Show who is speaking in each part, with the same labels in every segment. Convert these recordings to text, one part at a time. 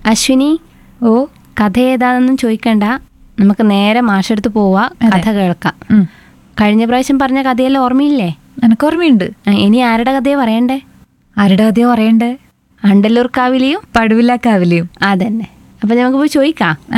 Speaker 1: അശ്വിനി
Speaker 2: ഓ
Speaker 1: കഥ ഏതാണെന്നും ചോദിക്കണ്ട നമുക്ക് നേരെ മാഷെടുത്ത് പോവാ കഥ കേൾക്കാം
Speaker 2: ഉം.
Speaker 1: കഴിഞ്ഞ പ്രാവശ്യം പറഞ്ഞ കഥയെല്ലാം ഓർമ്മയില്ലേ
Speaker 2: എനക്ക് ഓർമ്മയുണ്ട്
Speaker 1: ആ, ഇനി ആരുടെ കഥയെ പറയണ്ടേ
Speaker 2: ആരുടെ ആദ്യം പറയണ്ടേ
Speaker 1: അണ്ടല്ലൂർ കാവിലിയും
Speaker 2: പടുവില്ലാക്കാവിലെയും
Speaker 1: അതന്നെ അപ്പൊ നമുക്ക് പോയി ചോദിക്കാം
Speaker 2: ആ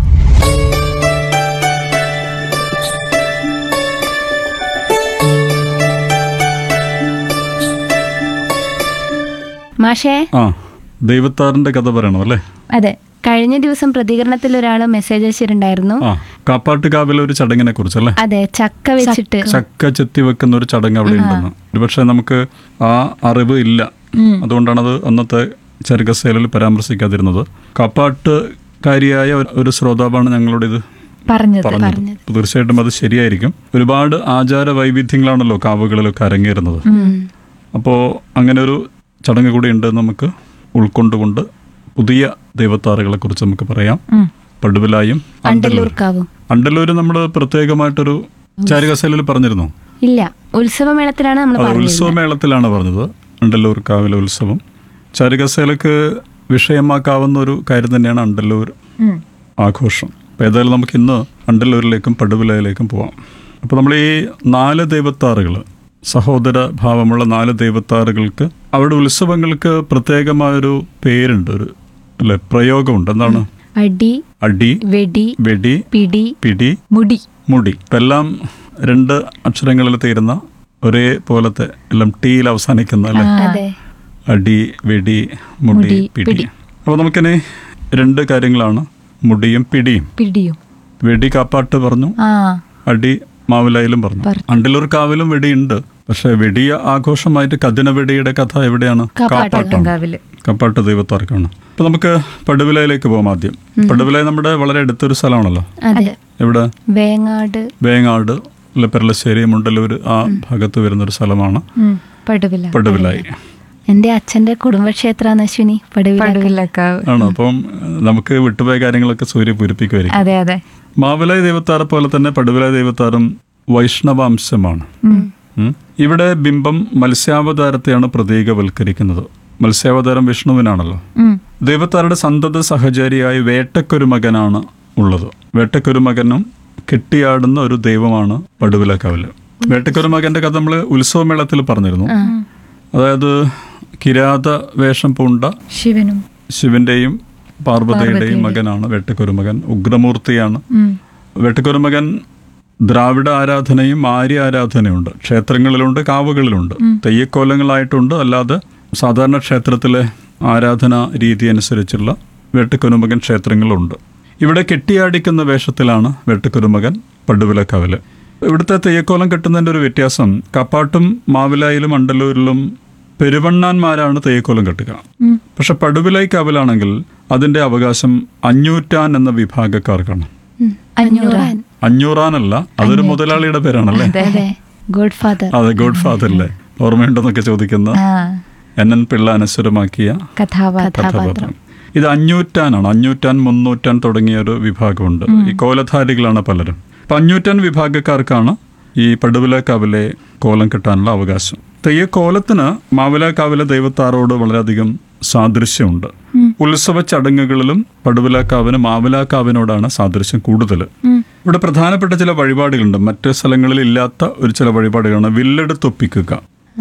Speaker 1: മാഷേ
Speaker 3: ആ ദൈവത്താറിന്റെ കഥ പറയണം അല്ലേ
Speaker 2: അതെ
Speaker 1: കഴിഞ്ഞ ദിവസം പ്രതികരണത്തിൽ ഒരാൾ മെസ്സേജ് അയച്ചിട്ടുണ്ടായിരുന്നു
Speaker 3: ആ കാപ്പാട്ടുകാവിലെ ഒരു ചടങ്ങിനെ കുറിച്ചല്ലേ
Speaker 1: അതെ ചക്ക വെച്ചിട്ട്
Speaker 3: ചക്ക ചെത്തി വെക്കുന്ന ഒരു ചടങ്ങ് അവിടെ ഉണ്ടെന്ന് ഒരുപക്ഷെ നമുക്ക് ആ അറിവ് ഇല്ല അതുകൊണ്ടാണ് അത് അന്നത്തെ ചരകസേലിൽ പരാമർശിക്കാതിരുന്നത് കാപ്പാട്ടുകാരിയായ ഒരു- ഒരു ശ്രോതാവാണ് ഞങ്ങളോട് ഇത്
Speaker 2: പറഞ്ഞത്
Speaker 3: പറഞ്ഞത് അപ്പൊ തീർച്ചയായിട്ടും അത് ശരിയായിരിക്കും ഒരുപാട് ആചാര വൈവിധ്യങ്ങളാണല്ലോ കാവുകളിലൊക്കെ അരങ്ങേറുന്നത് അപ്പോൾ അങ്ങനെ ഒരു ചടങ്ങ് കൂടി ഉണ്ട് നമുക്ക് ഉൾക്കൊണ്ടുകൊണ്ട് പുതിയ ദൈവത്താറുകളെ കുറിച്ച് നമുക്ക് പറയാം
Speaker 2: ഉം.
Speaker 3: പടുവിലായും
Speaker 1: അണ്ടല്ലൂർ കാവും
Speaker 3: അണ്ടല്ലൂര് നമ്മൾ പ്രത്യേകമായിട്ടൊരു ചാരുകസേലിൽ പറഞ്ഞിരുന്നു
Speaker 1: ഇല്ല ഉത്സവമേളത്തിലാണ് നമ്മൾ
Speaker 3: അത്
Speaker 1: പറഞ്ഞത്
Speaker 3: ഉത്സവമേളത്തിലാണ് പറഞ്ഞത് അണ്ടല്ലൂർ കാവിലെ ഉത്സവം ചാരുകസേലക്ക് വിഷയമാക്കാവുന്ന ഒരു കാര്യം തന്നെയാണ് അണ്ടല്ലൂർ
Speaker 2: ഉം.
Speaker 3: ആഘോഷം അപ്പോൾ ഏതായാലും നമുക്ക് ഇന്ന് അണ്ടല്ലൂരിലേക്കും പടുവിലയിലേക്കും പോവാം അപ്പോൾ നമ്മൾ ഈ നാല് ദൈവത്താറുകൾ സഹോദര ഭാവമുള്ള നാല് ദൈവത്താറുകൾക്ക് അവരുടെ ഉത്സവങ്ങൾക്ക് പ്രത്യേകമായൊരു പേരുണ്ട് ഒരു അല്ലെ പ്രയോഗമുണ്ട് എന്താണ്
Speaker 1: അടി
Speaker 3: അടി
Speaker 1: വെടി
Speaker 3: വെടി
Speaker 1: പിടി
Speaker 3: പിടി
Speaker 2: മുടി
Speaker 3: മുടി ഇപ്പം എല്ലാം രണ്ട് അക്ഷരങ്ങളിൽ തീരുന്ന ഒരേ പോലത്തെ എല്ലാം ടീയിൽ അവസാനിക്കുന്ന അല്ലെ
Speaker 1: അതെ
Speaker 3: അടി വെടി മുടി പിടി അപ്പോൾ നമുക്കിനി രണ്ട് കാര്യങ്ങളാണ് മുടിയും പിടിയും
Speaker 2: പിടിയും
Speaker 3: വെടി കാപ്പാട്ട് പറഞ്ഞു
Speaker 2: ആ
Speaker 3: അടി മാവിലായാലും പറഞ്ഞു അണ്ടിലൂർ കാവിലും വെടിയുണ്ട് പക്ഷെ വെടിയ ആഘോഷമായിട്ട് കതിന വെടിയുടെ കഥ എവിടെയാണ് കാപ്പാട്ടാണ്
Speaker 2: കാവില്
Speaker 3: കപ്പാട്ട് ദൈവത്താർക്കാണ് അപ്പൊ നമുക്ക് പടുവിലയിലേക്ക് പോകാം ആദ്യം പടുവില നമ്മുടെ വളരെ അടുത്തൊരു സ്ഥലമാണല്ലോ
Speaker 1: അതെ
Speaker 3: എവിടെ
Speaker 1: വേങ്ങാട്
Speaker 3: വേങ്ങാട് അല്ലെ പെരളശ്ശേരി മുണ്ടല്ലൂർ ആ ഭാഗത്ത് വരുന്ന ഒരു സ്ഥലമാണ്
Speaker 2: ഉം. പടുവില
Speaker 3: പടുവിലായി
Speaker 1: എന്റെ അച്ഛന്റെ കുടുംബക്ഷേത്രാണ് അശ്വിനി പടുവില
Speaker 2: പടുവില്ലക്കാവ്
Speaker 3: ആണ് അപ്പം ഏഹ്, നമുക്ക് വിട്ടുപോയ കാര്യങ്ങളൊക്കെ സൂര്യ പൂരിപ്പിക്കുമായിരിക്കും
Speaker 2: അതെ അതെ
Speaker 3: മാവിലായി ദൈവത്താറെ പോലെ തന്നെ പടുവിലായി ദൈവത്താറും വൈഷ്ണവാംശമാണ് ഉം. ഇവിടെ ബിംബം മത്സ്യാവതാരത്തെയാണ് പ്രതീകവൽക്കരിക്കുന്നത് മത്സ്യാവതാരം വിഷ്ണുവിനാണല്ലോ
Speaker 2: ഉം.
Speaker 3: ദൈവത്താരുടെ സന്തത സഹചാരിയായ വേട്ടക്കൊരു മകനാണ് ഉള്ളത് വേട്ടക്കൊരു മകനും കെട്ടിയാടുന്ന ഒരു ദൈവമാണ് പടുവിലക്കാവില് വേട്ടക്കൊരു മകന്റെ കഥ നമ്മൾ ഉത്സവമേളത്തിൽ പറഞ്ഞിരുന്നു അതായത് കിരാത വേഷം പൂണ്ട
Speaker 2: ശിവനും
Speaker 3: ശിവന്റെയും പാർവതിയുടെയും മകനാണ് വേട്ടക്കൊരു മകൻ ഉഗ്രമൂർത്തിയാണ്
Speaker 2: ഉം.
Speaker 3: വേട്ടക്കൊരു മകൻ ദ്രാവിഡ ആരാധനയും ആര്യ ആരാധനയുണ്ട് ക്ഷേത്രങ്ങളിലുണ്ട് കാവുകളിലുണ്ട് തെയ്യക്കോലങ്ങളായിട്ടുണ്ട് അല്ലാതെ സാധാരണ ക്ഷേത്രത്തിലെ ആരാധന രീതി അനുസരിച്ചുള്ള വേട്ടക്കുരുമകൻ ക്ഷേത്രങ്ങളുണ്ട് ഇവിടെ കെട്ടിയാടിക്കുന്ന വേഷത്തിലാണ് വേട്ടക്കുരുമകൻ പടുവിലക്കവല് ഇവിടുത്തെ തെയ്യക്കോലം കെട്ടുന്നതിൻ്റെ ഒരു വ്യത്യാസം കപ്പാട്ടും മാവിലായിലും അണ്ടല്ലൂരിലും പെരുവണ്ണാന്മാരാണ് തെയ്യക്കോലം കെട്ടുക പക്ഷെ പടുവിലായി കാവലാണെങ്കിൽ അതിന്റെ അവകാശം അഞ്ഞൂറ്റാൻ എന്ന വിഭാഗക്കാർക്കാണ്
Speaker 1: ഉം. അഞ്ഞൂറാൻ
Speaker 3: അഞ്ഞൂറാനല്ല അതൊരു മുതലാളിയുടെ പേരാണല്ലേ
Speaker 1: അതെ ഗോഡ് ഫാദർ
Speaker 3: അതെ ഗോഡ് ഫാദറിലെ ഓർമ്മയുണ്ടെന്നൊക്കെ ചോദിക്കുന്ന
Speaker 2: ആ
Speaker 3: എൻ എൻ പിള്ള അനശ്വരമാക്കിയ
Speaker 2: കഥാപാത്രം
Speaker 3: കഥാപാത്രം ഇത് അഞ്ഞൂറ്റാനാണ് അഞ്ഞൂറ്റാൻ മുന്നൂറ്റാൻ തുടങ്ങിയ ഒരു വിഭാഗമുണ്ട് ഈ കോലധാരികളാണ് പലരും അപ്പൊ അഞ്ഞൂറ്റാൻ വിഭാഗക്കാർക്കാണ് ഈ പടുവിലക്കാവിലെ കോലം കിട്ടാനുള്ള അവകാശം തെയ്യക്കോലത്തിന് മാവിലക്കാവിലെ ദൈവത്താറോട് വളരെയധികം സാദൃശ്യമുണ്ട് ഉത്സവ ചടങ്ങുകളിലും പടുവിലക്കാവിന് മാവിലാക്കാവിനോടാണ് സാദൃശ്യം കൂടുതൽ ഇവിടെ പ്രധാനപ്പെട്ട ചില വഴിപാടുകളുണ്ട് മറ്റ് സ്ഥലങ്ങളിൽ ഇല്ലാത്ത ഒരു ചില വഴിപാടുകളാണ് വില്ലെടുത്തൊപ്പിക്കുക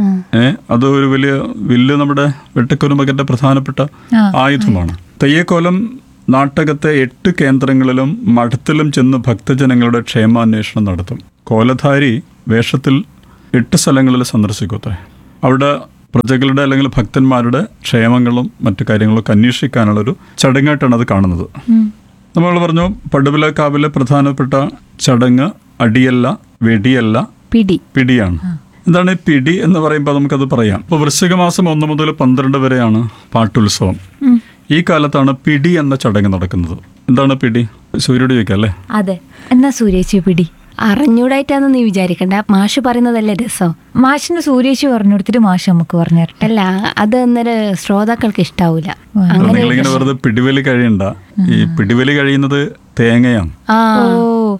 Speaker 3: ഏ അത് ഒരു വലിയ വില്ല് നമ്മുടെ വെട്ടക്കുരുമകന്റെ പ്രധാനപ്പെട്ട ആയുധമാണ് തെയ്യക്കോലം നാട്ടകത്തെ എട്ട് കേന്ദ്രങ്ങളിലും മഠത്തിലും ചെന്ന് ഭക്തജനങ്ങളുടെ ക്ഷേമാന്വേഷണം നടത്തും കോലധാരി വേഷത്തിൽ എട്ട് സ്ഥലങ്ങളിൽ സന്ദർശിക്കത്തെ അവിടെ പ്രജകളുടെ അല്ലെങ്കിൽ ഭക്തന്മാരുടെ ക്ഷേമങ്ങളും മറ്റു കാര്യങ്ങളൊക്കെ അന്വേഷിക്കാനുള്ളൊരു ചടങ്ങായിട്ടാണ് അത് കാണുന്നത് നമ്മൾ പറഞ്ഞു പടുവിലക്കാവിലെ പ്രധാനപ്പെട്ട ചടങ്ങ് അടിയല്ല വെടിയല്ല
Speaker 1: പിടി
Speaker 3: പിടിയാണ് എന്താണ് ഈ പിടി എന്ന് പറയുമ്പോൾ നമുക്കത് പറയാം ഇപ്പോൾ വൃശ്ചിക മാസം ഒന്ന് മുതൽ പന്ത്രണ്ട് വരെയാണ് പാട്ടുത്സവം ഈ കാലത്താണ് പിടി എന്ന ചടങ്ങ് നടക്കുന്നത് എന്താണ് പിടി സൂര്യോട് ചോദിക്കാം അല്ലേ
Speaker 2: അതെ എന്നാ സൂര്യേച്ചി പിടി
Speaker 1: അറിഞ്ഞൂടായിട്ടാന്ന് നീ വിചാരിക്കണ്ട മാഷ് പറയുന്നതല്ലേ രസം
Speaker 2: മാഷിന് സൂര്യേച്ചി പറഞ്ഞു കൊടുത്തിട്ട് മാഷ് നമുക്ക് പറഞ്ഞു തരട്ടെ
Speaker 1: അല്ല അത് അന്നേരം ശ്രോതാക്കൾക്ക് ഇഷ്ടാവൂല
Speaker 3: അപ്പോൾ
Speaker 1: അങ്ങനെ
Speaker 3: നിങ്ങളിങ്ങനെ വെറുതെ പിടിവലി കഴിയണ്ട ഈ പിടിവലി കഴിയുന്നത് തേങ്ങയാണ്
Speaker 1: ആ
Speaker 2: ഓ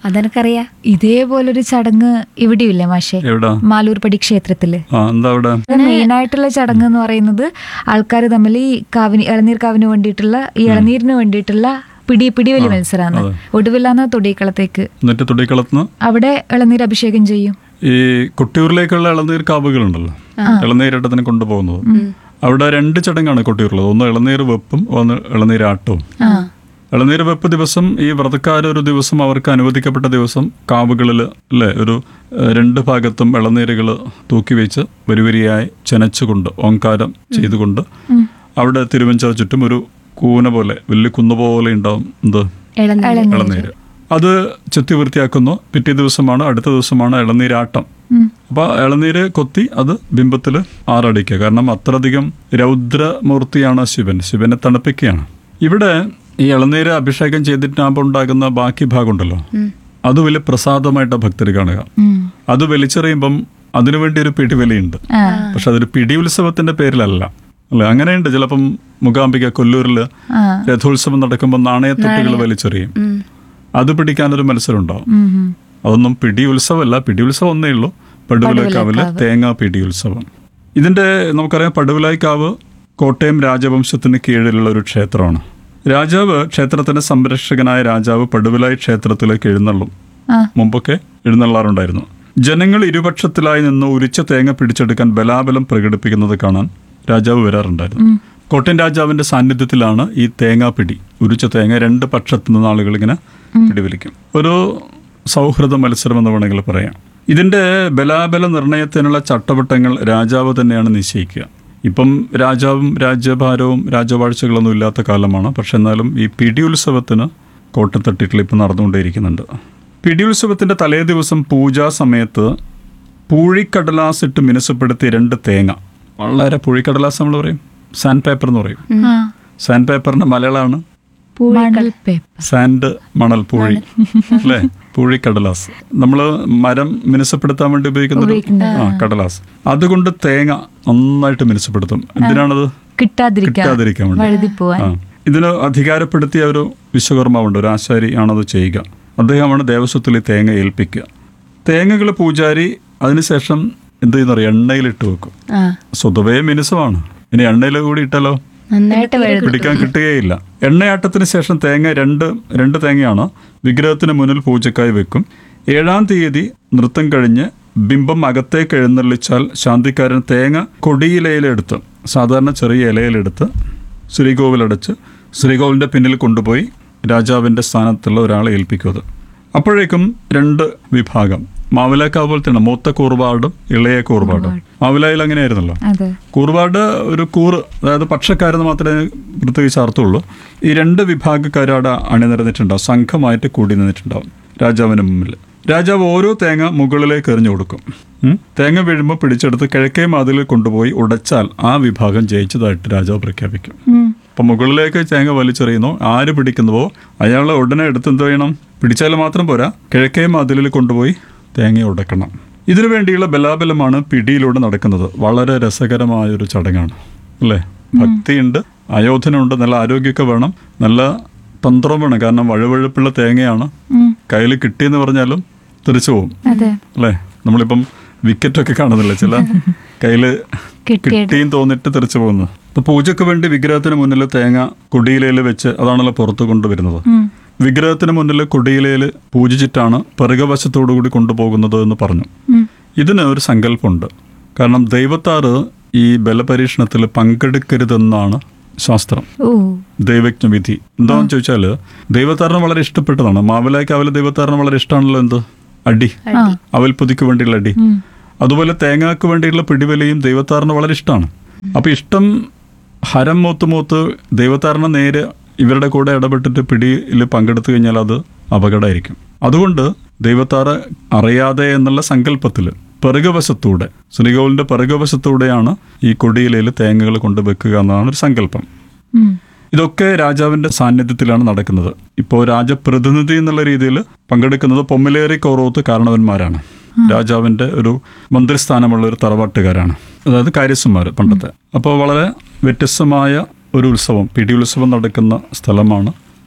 Speaker 1: അതെനിക്കറിയാ
Speaker 2: ഇതേപോലൊരു ചടങ്ങ് ഇവിടെയില്ലേ മാഷെ
Speaker 3: എവിടാ
Speaker 2: മാലൂർപടി ക്ഷേത്രത്തില്
Speaker 3: ആ എന്താ അവിടെ
Speaker 2: മെയിൻ ആയിട്ടുള്ള ചടങ്ങ് എന്ന് പറയുന്നത് ആൾക്കാർ തമ്മിൽ ഈ കാവിന് ഇളനീർ കാവിന് വേണ്ടിയിട്ടുള്ള ഈ ഇളനീരിന് വേണ്ടിയിട്ടുള്ള പിടി പിടിവലി മത്സരമാണ്
Speaker 3: അതെ.
Speaker 2: ഒടുവില്ലാന്ന് തൊടിക്കളത്തേക്ക്
Speaker 3: എന്നിട്ട് തുടിക്കളത്തുനിന്ന്
Speaker 2: അവിടെ ഇളനീർ അഭിഷേകം ചെയ്യും
Speaker 3: ഈ കൊട്ടിയൂരിലേക്കുള്ള ഇളനീർ കാവുകളുണ്ടല്ലോ ഇളനീരട്ടത്തിന് കൊണ്ടുപോകുന്നത് അവിടെ രണ്ട് ചടങ്ങാണ് കൊട്ടിയൂരിലുള്ളത് ഒന്ന് ഇളനീർ വെപ്പും ഒന്ന് ഇളനീരാട്ടവും ഇളനീർ വെപ്പ് ദിവസം ഈ വ്രതക്കാർ ഒരു ദിവസം അവർക്ക് അനുവദിക്കപ്പെട്ട ദിവസം കാവുകളിൽ അല്ലേ ഒരു ഏഹ്, രണ്ട് ഭാഗത്തും ഇളനീരുകൾ തൂക്കി വെച്ച് വരിവരിയായി ചെനച്ചുകൊണ്ട് ഓങ്കാരം ചെയ്തുകൊണ്ട് അവിടെ തിരുവഞ്ചാ ചുറ്റും ഒരു കൂന പോലെ വലിയ കുന്നു പോലെ ഉണ്ടാവും എന്ത്
Speaker 1: ഇളനീര്
Speaker 3: ഇളനീര് അത് ചെത്തി വൃത്തിയാക്കുന്നു പിറ്റേ ദിവസമാണ് അടുത്ത ദിവസമാണ് ഇളനീരാട്ടം
Speaker 2: ഉം.
Speaker 3: അപ്പൊ ഇളനീര് കൊത്തി അത് ബിംബത്തിൽ ആറടിക്കുക കാരണം അത്രയധികം രൗദ്രമൂർത്തിയാണ് ശിവൻ ശിവനെ തണുപ്പിക്കുകയാണ് ഇവിടെ ഈ ഇളനീര് അഭിഷേകം ചെയ്തിട്ടാകുമ്പോൾ ഉണ്ടാകുന്ന ബാക്കി ഭാഗമുണ്ടല്ലോ അത് വലിയ പ്രസാദമായിട്ട് ഭക്തർ കാണുക
Speaker 2: ഉം.
Speaker 3: അത് വലിച്ചെറിയുമ്പം അതിനുവേണ്ടി ഒരു പിടിവലിയുണ്ട്
Speaker 2: ആ.
Speaker 3: പക്ഷെ അതൊരു പിടി ഉത്സവത്തിന്റെ പേരിലല്ല അല്ലെ അങ്ങനെയുണ്ട് ചിലപ്പം മൂകാംബിക കൊല്ലൂരില്
Speaker 2: ആ.
Speaker 3: രഥോത്സവം നടക്കുമ്പോൾ നാണയത്തൊട്ടികൾ വലിച്ചെറിയും
Speaker 1: ഉം.
Speaker 3: അത് പിടിക്കാനൊരു മത്സരം ഉണ്ടാവും
Speaker 2: ഉം, ഉം.
Speaker 3: അതൊന്നും പിടി ഉത്സവമല്ല പിടി ഉത്സവം ഒന്നേ ഉള്ളൂ പടുവിലായ്ക്കാവില് തേങ്ങാ പിടി ഉത്സവം ഇതിന്റെ നമുക്കറിയാം പടുവിലായ്ക്കാവ് കോട്ടയം രാജവംശത്തിന് കീഴിലുള്ള ഒരു ക്ഷേത്രമാണ് രാജാവ് ക്ഷേത്രത്തിന്റെ സംരക്ഷകനായ രാജാവ് പടുവിലായി ക്ഷേത്രത്തിലേക്ക് എഴുന്നള്ളും
Speaker 2: ആ.
Speaker 3: മുമ്പൊക്കെ എഴുന്നള്ളാറുണ്ടായിരുന്നു ജനങ്ങൾ ഇരുപക്ഷത്തിലായി നിന്ന് ഉരിച്ച തേങ്ങ പിടിച്ചെടുക്കാൻ ബലാബലം പ്രകടിപ്പിക്കുന്നത് കാണാൻ രാജാവ് വരാറുണ്ടായിരുന്നു കോട്ടയം രാജാവിന്റെ സാന്നിധ്യത്തിലാണ് ഈ തേങ്ങാപ്പിടി ഉരിച്ച തേങ്ങ രണ്ട് പക്ഷത്തു നിന്ന് ആളുകൾ ഇങ്ങനെ പിടിവലിക്കും ഒരു സൗഹൃദ മത്സരം എന്ന് വേണമെങ്കിൽ പറയാം ഇതിന്റെ ബലാബല നിർണയത്തിനുള്ള ചട്ടവട്ടങ്ങൾ രാജാവ് തന്നെയാണ് നിശ്ചയിക്കുക ഇപ്പം രാജാവും രാജ്യഭാരവും രാജവാഴ്ചകളൊന്നും ഇല്ലാത്ത കാലമാണ് പക്ഷെ എന്നാലും ഈ പിടി ഉത്സവത്തിന് കോട്ടത്തട്ടിട്ടിൽ ഇപ്പം നടന്നുകൊണ്ടേയിരിക്കുന്നുണ്ട് പിടി ഉത്സവത്തിന്റെ തലേ ദിവസം പൂജാ സമയത്ത് പൂഴിക്കടലാസ് ഇട്ട് മിനുസപ്പെടുത്തിയ രണ്ട് തേങ്ങ വളരെ പൂഴിക്കടലാസ് നമ്മൾ പറയും സാൻഡ് പേപ്പർ എന്ന് പറയും
Speaker 2: ആ.
Speaker 3: സാൻഡ് പേപ്പറിന്റെ മലയാളമാണ്
Speaker 2: മണൽ പേപ്പർ
Speaker 3: സാൻഡ് മണൽ പൂഴി അല്ലേ പൂഴിക്കടലാസ് നമ്മൾ മരം മിനുസപ്പെടുത്താൻ വേണ്ടി ഉപയോഗിക്കുന്ന ഒരു- ആ കടലാസ് അതുകൊണ്ട് തേങ്ങ നന്നായിട്ട് മിനുസപ്പെടുത്തും എന്തിനാണത്
Speaker 2: കിട്ടാതിരിക്കാൻ
Speaker 3: കിട്ടാതിരിക്കാൻ വേണ്ടി
Speaker 2: വഴുതിപ്പോവാൻ
Speaker 3: ആ ഇതിന് അധികാരപ്പെടുത്തിയ ഒരു വിശ്വകർമാവുണ്ട് ഒരു ആശാരി ആണത് ചെയ്യുക അദ്ദേഹമാണ് ദേവസ്വത്തിൽ ഈ തേങ്ങ ഏൽപ്പിക്കുക തേങ്ങകൾ പൂജാരി അതിനുശേഷം എന്ത് ചെയ്യുന്നറിയാം എണ്ണയിലിട്ട് വെക്കും
Speaker 1: ആ
Speaker 3: സ്വതവേ മിനുസമാണ് ഇനി എണ്ണയിൽ കൂടി ഇട്ടാലോ
Speaker 1: നന്നായിട്ട് വെളുക്കും
Speaker 3: പിടിക്കാൻ കിട്ടുകയില്ല എണ്ണയാട്ടത്തിന് ശേഷം തേങ്ങ രണ്ട് രണ്ട് തേങ്ങയാണ് വിഗ്രഹത്തിന് മുന്നിൽ പൂജക്കായി വെക്കും ഏഴാം തീയതി നൃത്തം കഴിഞ്ഞ് ബിംബം അകത്തേക്ക് എഴുന്നള്ളിച്ചാൽ ശാന്തിക്കാരൻ തേങ്ങ കൊടിയിലയിലെടുത്ത് സാധാരണ ചെറിയ ഇലയിലെടുത്ത് ശ്രീകോവിലടച്ച് ശ്രീകോവിലിന്റെ പിന്നിൽ കൊണ്ടുപോയി രാജാവിന്റെ സ്ഥാനത്തുള്ള ഒരാളെ ഏൽപ്പിക്കും അത് അപ്പോഴേക്കും രണ്ട് വിഭാഗം മാവിലാക്കാവ് പോലെ തന്നെ മൂത്ത കൂർവാടും ഇളയ കൂർവാടും മാവിലായിൽ അങ്ങനെയായിരുന്നല്ലോ
Speaker 2: അതെ
Speaker 3: കൂർവാട് ഒരു കൂറ് അതായത് പക്ഷക്കാരെന്ന് മാത്രമേ പ്രത്യേകിച്ച് അർത്ഥമുള്ളൂ ഈ രണ്ട് വിഭാഗക്കാരും അവിടെ അണിനിരന്നിട്ടുണ്ടാവും സംഘമായിട്ട് കൂടി നിന്നിട്ടുണ്ടാവും രാജാവിന് മുമ്പിൽ രാജാവ് ഓരോ തേങ്ങ മുകളിലേക്ക് എറിഞ്ഞു കൊടുക്കും ഉം. തേങ്ങ വീഴുമ്പോൾ പിടിച്ചെടുത്ത് കിഴക്കേ മതിലിൽ കൊണ്ടുപോയി ഉടച്ചാൽ ആ വിഭാഗം ജയിച്ചതായിട്ട് രാജാവ് പ്രഖ്യാപിക്കും
Speaker 2: ഉം.
Speaker 3: അപ്പം മുകളിലേക്ക് തേങ്ങ വലിച്ചെറിയുന്നു ആര് പിടിക്കുന്നുവോ അയാളെ ഉടനെ എടുത്ത് എന്ത് ചെയ്യണം പിടിച്ചാൽ മാത്രം പോരാ കിഴക്കേ മതിലിൽ കൊണ്ടുപോയി തേങ്ങ ഉടക്കണം ഇതിനു വേണ്ടിയുള്ള ബലാബലമാണ് പിടിയിലൂടെ നടക്കുന്നത് വളരെ രസകരമായ ഒരു ചടങ്ങാണ് അല്ലേ ഭക്തിയുണ്ട് അയോധനയുണ്ട് നല്ല ആരോഗ്യമൊക്കെ വേണം നല്ല തന്ത്രം വേണം കാരണം വഴുവഴുപ്പുള്ള തേങ്ങയാണ്
Speaker 2: ഉം.
Speaker 3: കയ്യിൽ കിട്ടിയെന്ന് പറഞ്ഞാലും തെറിച്ചു പോകും
Speaker 2: അതെ
Speaker 3: അല്ലേ നമ്മളിപ്പം വിക്കറ്റൊക്കെ കാണുന്നില്ല ചില കയ്യിൽ
Speaker 2: കിട്ടിയത്.
Speaker 3: കിട്ടിയും തോന്നിട്ട് തെറിച്ചു പോകുന്നു ഇപ്പൊ പൂജയ്ക്ക് വേണ്ടി വിഗ്രഹത്തിന് മുന്നിൽ തേങ്ങ കൊടിയിലയിൽ വെച്ച് അതാണല്ലോ പുറത്ത് കൊണ്ടുവരുന്നത്
Speaker 2: ഉം.
Speaker 3: വിഗ്രഹത്തിന് മുന്നിൽ കൊടിയിലയിൽ പൂജിച്ചിട്ടാണ് പിറകവശത്തോടു കൂടി കൊണ്ടുപോകുന്നത് എന്ന് പറഞ്ഞു
Speaker 2: ഉം.
Speaker 3: ഇതിന് ഒരു സങ്കല്പമുണ്ട് കാരണം ദൈവത്താറ് ഈ ബലപരീക്ഷണത്തിൽ പങ്കെടുക്കരുതെന്നാണ് ശാസ്ത്രം
Speaker 2: ഓ
Speaker 3: ദൈവജ്ഞ വിധി എന്താണെന്ന് ചോദിച്ചാൽ ദൈവത്താറിന് വളരെ ഇഷ്ടപ്പെട്ടതാണ് മാവിലായ്ക്കാവിലെ ദൈവത്താറിന് വളരെ ഇഷ്ടമാണല്ലോ എന്ത് അടി
Speaker 2: ആ
Speaker 3: അവൽപ്പുതിക്ക് വേണ്ടിയുള്ള അടി
Speaker 2: ഉം.
Speaker 3: അതുപോലെ തേങ്ങാക്ക് വേണ്ടിയുള്ള പിടിവലിയും ദൈവത്താറിന് വളരെ ഇഷ്ടമാണ് അപ്പൊ ഇഷ്ടം ഹരം മൂത്ത് മൂത്ത് ദൈവത്താറിന് നേരെ ഇവരുടെ കൂടെ ഇടപെട്ടിട്ട് പിടിയിൽ പങ്കെടുത്തു കഴിഞ്ഞാൽ അത് അപകടമായിരിക്കും അതുകൊണ്ട് ദൈവത്താറ് അറിയാതെ എന്നുള്ള സങ്കല്പത്തിൽ പിറകുവശത്തൂടെ ശ്രീകോവിലിന്റെ പിറകുവശത്തൂടെയാണ് ഈ കൊടിയിലയിൽ തേങ്ങകൾ കൊണ്ടുവെക്കുക എന്നാണ് ഒരു സങ്കല്പം
Speaker 2: ഉം.
Speaker 3: ഇതൊക്കെ രാജാവിന്റെ സാന്നിധ്യത്തിലാണ് നടക്കുന്നത് ഇപ്പോൾ രാജപ്രതിനിധി എന്നുള്ള രീതിയിൽ പങ്കെടുക്കുന്നത് പൊമ്മിലേറി കോറോത്ത് കാരണവന്മാരാണ് രാജാവിന്റെ ഒരു മന്ത്രിസ്ഥാനമുള്ള ഒരു തറവാട്ടുകാരാണ് അതായത് കാര്യസ്ഥന്മാർ പണ്ടത്തെ അപ്പോൾ വളരെ വ്യത്യസ്തമായ ഒരു ഉത്സവം പിടി ഉത്സവം നടക്കുന്ന സ്ഥലമാണ്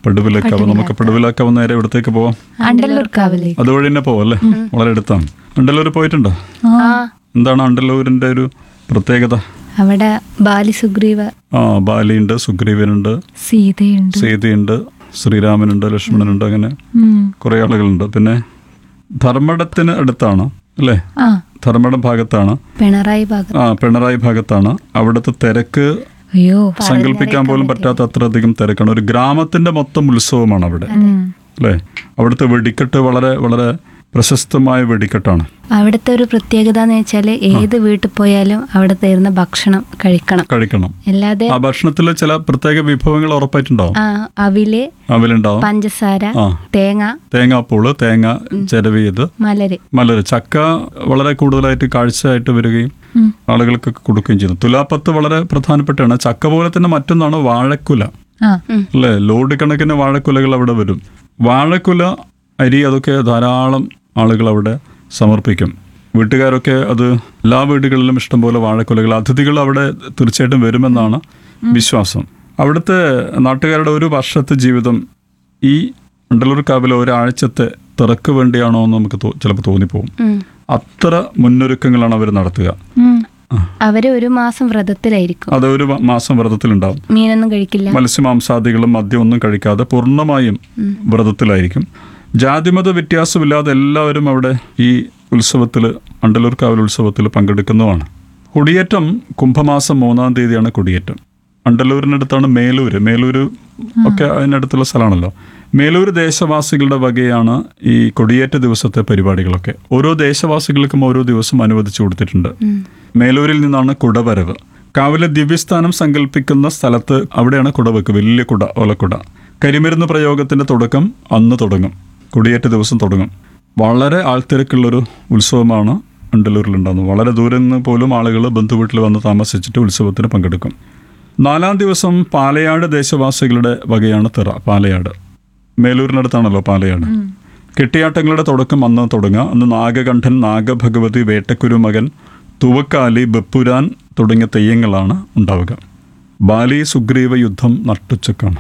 Speaker 3: പടുവിലക്കാവ് നമുക്ക് പടുവിലക്കാവ് നേരെ ഇവിടത്തേക്ക് പോവാം
Speaker 2: അണ്ടല്ലൂർ കാവിലേക്ക്
Speaker 3: അതുവഴി തന്നെ പോവാം അല്ലേ വളരെ അടുത്താണ് അണ്ടല്ലൂർ പോയിട്ടുണ്ടോ
Speaker 1: ആ
Speaker 3: എന്താണ് അണ്ടല്ലൂരിന്റെ ഒരു പ്രത്യേകത
Speaker 1: അവിടെ ബാലി സുഗ്രീവ
Speaker 3: ആ ബാലിയുണ്ട് സുഗ്രീവനുണ്ട്
Speaker 2: സീതയുണ്ട്
Speaker 3: സീതയുണ്ട് ശ്രീരാമനുണ്ട് ലക്ഷ്മണനുണ്ട് അങ്ങനെ
Speaker 2: ഉം.
Speaker 3: കുറേ ആളുകളുണ്ട് പിന്നെ ധർമ്മടത്തിന് അടുത്താണ് അല്ലേ
Speaker 2: ആ
Speaker 3: ധർമ്മടം ഭാഗത്താണ്
Speaker 1: പിണറായി ഭാഗം
Speaker 3: ആ പിണറായി ഭാഗത്താണ് അവിടുത്തെ തിരക്ക്
Speaker 2: അയ്യോ
Speaker 3: സങ്കല്പിക്കാൻ പോലും പറ്റാത്ത അത്രയധികം തിരക്കാണ് ഒരു ഗ്രാമത്തിന്റെ മൊത്തം ഉത്സവമാണ് അവിടെ
Speaker 2: ഉം.
Speaker 3: അല്ലേ അവിടുത്തെ വെടിക്കെട്ട് വളരെ വളരെ പ്രശസ്തമായ വെടിക്കെട്ടാണ്
Speaker 1: അവിടുത്തെ ഒരു പ്രത്യേകത എന്ന് വെച്ചാൽ ഏത് വീട്ടിൽ പോയാലും അവിടെ തരുന്ന ഭക്ഷണം കഴിക്കണം
Speaker 3: കഴിക്കണം
Speaker 1: അല്ലാതെ
Speaker 3: ആ ഭക്ഷണത്തിൽ ചില പ്രത്യേക വിഭവങ്ങൾ ഉറപ്പായിട്ടുണ്ടാവും
Speaker 1: ആ അവില്
Speaker 3: അവലുണ്ടാവും
Speaker 1: പഞ്ചസാര
Speaker 3: ആ.
Speaker 1: തേങ്ങ
Speaker 3: തേങ്ങാപ്പൂള് തേങ്ങ ചിരവിയത്
Speaker 1: മലര്
Speaker 3: മലര് ചക്ക വളരെ കൂടുതലായിട്ട് കാഴ്ചയായിട്ട് വരികയും
Speaker 2: ഉം.
Speaker 3: ആളുകൾക്കൊക്കെ കൊടുക്കുകയും ചെയ്യുന്നു തുലാപ്പത്ത് വളരെ പ്രധാനപ്പെട്ടാണ് ചക്ക പോലെ തന്നെ മറ്റൊന്നാണ് വാഴക്കുല
Speaker 2: ആ
Speaker 3: അല്ലേ ലോഡ് കണക്കിന് വാഴക്കുലകൾ അവിടെ വരും വാഴക്കുല അരി അതൊക്കെ ധാരാളം ആളുകൾ അവിടെ സമർപ്പിക്കും വീട്ടുകാരൊക്കെ അത് എല്ലാ വീടുകളിലും ഇഷ്ടംപോലെ വാഴക്കുലകൾ അതിഥികൾ അവിടെ തീർച്ചയായിട്ടും വരുമെന്നാണ് വിശ്വാസം അവിടുത്തെ നാട്ടുകാരുടെ ഒരു വർഷത്തെ ജീവിതം ഈ അണ്ടലൂർ കാവിലെ ഒരാഴ്ചത്തെ തിറക്ക് വേണ്ടിയാണോ എന്ന് നമുക്ക് തോ- ചിലപ്പോൾ തോന്നിപ്പോകും
Speaker 1: ഉം.
Speaker 3: അത്ര മുന്നൊരുക്കങ്ങളാണ് അവർ നടത്തുക
Speaker 2: ഉം.
Speaker 1: അവര് ഒരു മാസം വ്രതത്തിലായിരിക്കും
Speaker 3: അത് ഒരു മ- മാസം വ്രതത്തിലുണ്ടാവും
Speaker 1: മീനൊന്നും കഴിക്കില്ല
Speaker 3: മത്സ്യമാംസാദികളും മദ്യമൊന്നും കഴിക്കാതെ പൂർണ്ണമായും വ്രതത്തിലായിരിക്കും ജാതിമത വ്യത്യാസമില്ലാതെ എല്ലാവരും അവിടെ ഈ ഉത്സവത്തിൽ അണ്ടലൂർ കാവൽ ഉത്സവത്തിൽ പങ്കെടുക്കുന്നതാണ് കൊടിയേറ്റം കുംഭമാസം മൂന്നാം തീയതിയാണ് കൊടിയേറ്റം അണ്ടലൂരിനടുത്താണ് മേലൂര് മേലൂര് ഒക്കെ അതിനടുത്തുള്ള സ്ഥലമാണല്ലോ മേലൂർ ദേശവാസികളുടെ വകയാണ് ഈ കൊടിയേറ്റ ദിവസത്തെ പരിപാടികളൊക്കെ ഓരോ ദേശവാസികൾക്കും ഓരോ ദിവസം അനുവദിച്ചു കൊടുത്തിട്ടുണ്ട് മേലൂരിൽ നിന്നാണ് കുടവരവ് കാവിലെ ദിവ്യസ്ഥാനം സങ്കല്പിക്കുന്ന സ്ഥലത്ത് അവിടെയാണ് കുടവെക്ക് വലിയ കുട ഓലക്കുട കരിമരുന്ന് പ്രയോഗത്തിന്റെ തുടക്കം അന്ന് തുടങ്ങും കൊടിയേറ്റ ദിവസം തുടങ്ങും വളരെ ആൾത്തിരക്കുള്ളൊരു ഉത്സവമാണ് അണ്ടലൂരിൽ ഉണ്ടാകുന്നത് വളരെ ദൂരെ നിന്ന് പോലും ആളുകൾ ബന്ധുവീട്ടിൽ വന്ന് താമസിച്ചിട്ട് ഉത്സവത്തിന് പങ്കെടുക്കും നാലാം ദിവസം പാലയാട് ദേശവാസികളുടെ വകയാണ് തിറ പാലയാട് മേലൂരിനടുത്താണല്ലോ പാലയാട് കെട്ടിയാട്ടങ്ങളുടെ തുടക്കം അന്ന് തുടങ്ങുക അന്ന് നാഗകണ്ഠൻ നാഗഭഗവതി വേട്ടക്കുരു മകൻ തുവക്കാലി ബപ്പുരാൻ തുടങ്ങിയ തെയ്യങ്ങളാണ് ഉണ്ടാവുക ബാലി സുഗ്രീവ യുദ്ധം നട്ടുച്ചക്കാണ്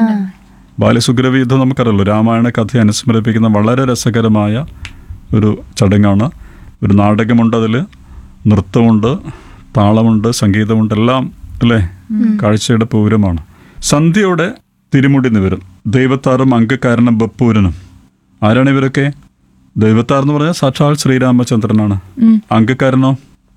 Speaker 3: ബാലി സുഗ്രീവ യുദ്ധം നമുക്കറിയാലോ രാമായണ കഥ അനുസ്മരിപ്പിക്കുന്ന വളരെ രസകരമായ ഒരു ചടങ്ങാണ് ഒരു നാടകമുണ്ട് അതിൽ നൃത്തമുണ്ട് താളമുണ്ട് സംഗീതമുണ്ട് എല്ലാം അല്ലേ കാഴ്ചയുടെ പൂരമാണ് സന്ധ്യയോടെ തിരുമുടി നിവരും ദൈവത്താറും അംഗക്കാരനും ബപ്പൂരനും ആരാണ് ഇവരൊക്കെ ദൈവത്താർ എന്ന് പറഞ്ഞാൽ സാക്ഷാൽ ശ്രീരാമചന്ദ്രനാണ്
Speaker 2: ഉം.
Speaker 3: അംഗക്കാരനോ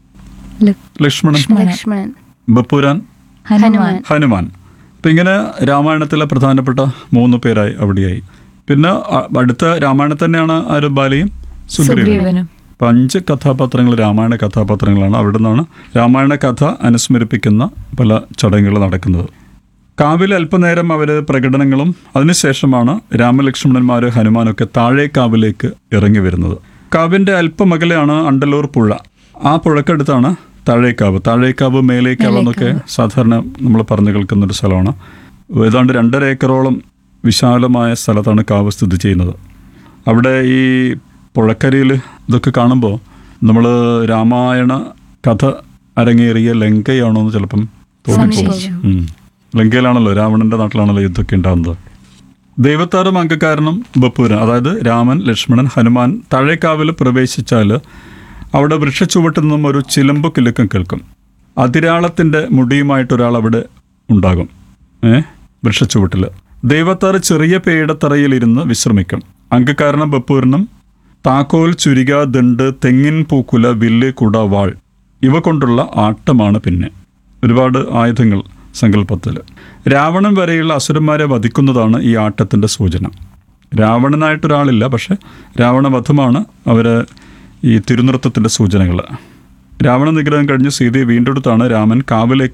Speaker 2: ല-
Speaker 3: ലക്ഷ്മണൻ
Speaker 1: ലക്ഷ്മണൻ
Speaker 3: ബപ്പൂരാൻ
Speaker 2: ഹനുമാൻ
Speaker 3: ഹനുമാൻ അപ്പം ഇങ്ങനെ രാമായണത്തിലെ പ്രധാനപ്പെട്ട മൂന്ന് പേരായി അവിടെയായി പിന്നെ അ- അടുത്ത രാമായണത്തിൽ തന്നെയാണ് ആര് ബാലയും സുഗ്രീവനും
Speaker 2: സുഗ്രീവനും
Speaker 3: അപ്പം അഞ്ച് കഥാപാത്രങ്ങൾ രാമായണ കഥാപാത്രങ്ങളാണ് അവിടെ നിന്നാണ് രാമായണ കഥ അനുസ്മരിപ്പിക്കുന്ന പല ചടങ്ങുകൾ നടക്കുന്നത് കാവിൽ അല്പനേരം അവർ പ്രകടനങ്ങളും അതിനുശേഷമാണ് രാമലക്ഷ്മണന്മാർ ഹനുമാനൊക്കെ താഴെ കാവിലേക്ക് ഇറങ്ങി വരുന്നത് കാവിൻ്റെ അല്പമകലെയാണ് അണ്ടലൂർ പുഴ ആ പുഴക്കടുത്താണ് താഴേക്കാവ് താഴേക്കാവ് മേലേക്കാവ് എന്നൊക്കെ സാധാരണ നമ്മൾ പറഞ്ഞു കേൾക്കുന്ന ഒരു സ്ഥലമാണ് ഏതാണ്ട് രണ്ടര ഏക്കറോളം വിശാലമായ സ്ഥലത്താണ് കാവ് സ്ഥിതി ചെയ്യുന്നത് അവിടെ ഈ പുഴക്കരയിൽ ഇതൊക്കെ കാണുമ്പോൾ നമ്മൾ രാമായണ കഥ അരങ്ങേറിയ ലങ്കയാണോ എന്ന് ചിലപ്പം തോന്നിപ്പോകും ഉം. ലങ്കയിലാണല്ലോ രാവണന്റെ നാട്ടിലാണല്ലോ യുദ്ധമൊക്കെ ഉണ്ടാകുന്നത് ദൈവത്താറും അംഗക്കാരനും ബപ്പൂരൻ അതായത് രാമൻ ലക്ഷ്മണൻ ഹനുമാൻ താഴേക്കാവിൽ പ്രവേശിച്ചാൽ അവിടെ വൃക്ഷച്ചുവട്ടിൽ നിന്നും ഒരു ചിലമ്പ് കിലുക്കം കേൾക്കും അതിരാളത്തിൻ്റെ മുടിയുമായിട്ട് ഒരാൾ അവിടെ ഉണ്ടാകും ഏ വൃക്ഷച്ചുവട്ടിൽ ദൈവത്താറ് ചെറിയ പേടത്തറയിലിരുന്ന് വിശ്രമിക്കും അംഗക്കാരനും ബപ്പൂരനും താക്കോൽ ചുരിക ദണ്ട് തെങ്ങിൻ പൂക്കുല വില്ല് കുട വാൾ ഇവ കൊണ്ടുള്ള ആട്ടമാണ് പിന്നെ ഒരുപാട് ആയുധങ്ങൾ സങ്കല്പത്തിൽ രാവണൻ വരെയുള്ള അസുരന്മാരെ വധിക്കുന്നതാണ് ഈ ആട്ടത്തിൻ്റെ സൂചന രാവണനായിട്ടൊരാളില്ല പക്ഷെ രാവണവധമാണ് അവർ ഈ തിരുനൃത്തത്തിൻ്റെ സൂചനകൾ രാവണ നിഗ്രഹം കഴിഞ്ഞ് സീതയെ വീണ്ടെടുത്താണ് രാമൻ കാവിലേക്ക്